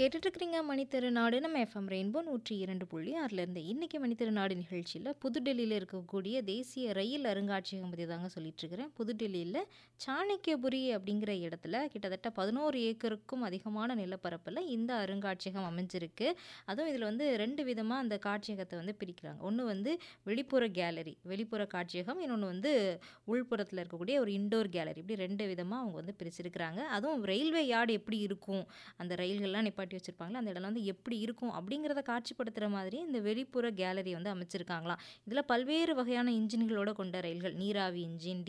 கேட்டுட்ருக்கிறீங்க மணித்திருநாடு நம்ம FM rainbow நூற்றி இரண்டு புள்ளி ஆறிலிருந்து இன்றைக்கி மணித்திருநாடு நிகழ்ச்சியில் புதுடெல்லியில் இருக்கக்கூடிய தேசிய ரயில் அருங்காட்சியகம் பற்றி தாங்க சொல்லிட்டுருக்கிறேன் புதுடெல்லியில் சாணக்கியபுரி அப்படிங்கிற இடத்துல கிட்டத்தட்ட பதினோரு ஏக்கருக்கும் அதிகமான நிலப்பரப்பில் இந்த அருங்காட்சியகம் அமைஞ்சிருக்கு அதுவும் இதில் வந்து ரெண்டு விதமாக அந்த காட்சியகத்தை வந்து பிரிக்கிறாங்க ஒன்று வந்து வெளிப்புற கேலரி வெளிப்புற காட்சியகம் இன்னொன்று வந்து உள்புறத்தில் இருக்கக்கூடிய ஒரு இண்டோர் கேலரி இப்படி ரெண்டு விதமாக அவங்க வந்து பிரிச்சிருக்கிறாங்க அதுவும் ரயில்வே யார்டு எப்படி இருக்கும் அந்த ரயில்கள்லாம் நிப்பாட்டி வச்சுருப்பாங்களா அந்த இடம் வந்து எப்படி இருக்கும் அப்படிங்கிறத காட்சிப்படுத்துகிற மாதிரி இந்த வெளிப்புற கேலரி வந்து அமைச்சிருக்காங்களாம் இதில் பல்வேறு வகையான இன்ஜின்களோட கொண்ட ரயில்கள் நீராவி இன்ஜின்